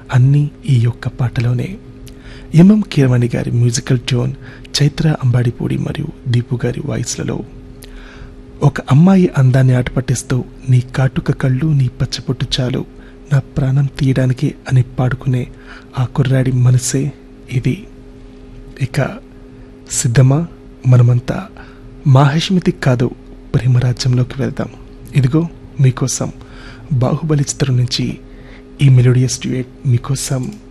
అన్నీ ఈ యొక్క పాటలోనే ఎంఎం కీరవాణి గారి మ్యూజికల్ ట్యూన్ చైత్ర అంబాడిపూడి మరియు దీపు గారి వాయిస్లలో ఒక అమ్మాయి అందాన్ని ఆటపట్టిస్తూ నీ కాటుక కళ్ళు నీ పచ్చబొట్టు చాలు నా ప్రాణం తీయడానికి అని పాడుకునే ఆ కుర్రాడి మనసే ఇది ఇక సిద్ధమా మనమంతా మాహిష్మితి కాదు ప్రేమరాజ్యంలోకి వెళ్దాం ఇదిగో మీకోసం బాహుబలి చిత్రం నుంచి ఈ మెలోడియస్ డ్యూయట్ మీకోసం